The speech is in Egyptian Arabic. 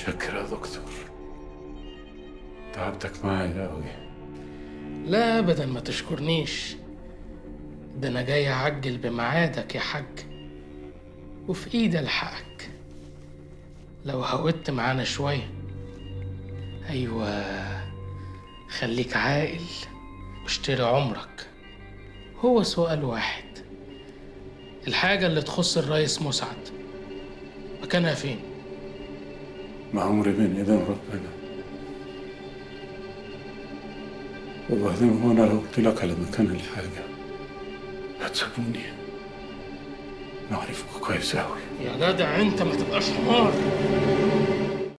متشكر يا دكتور تعبتك معايا قوي لا ابدا ما تشكرنيش ده انا جاي اعجل بميعادك يا حاج وفي ايدي الحقك لو هودت معانا شويه ايوه خليك عاقل واشتري عمرك هو سؤال واحد الحاجة اللي تخص الرئيس مسعد مكانها فين؟ ما عمري بين ايدين ربنا وبعدين هو انا لو قلت لك على مكان الحاجة هتسيبوني انا عارفكوا كويس قوي يا جدع انت ما تبقاش حمار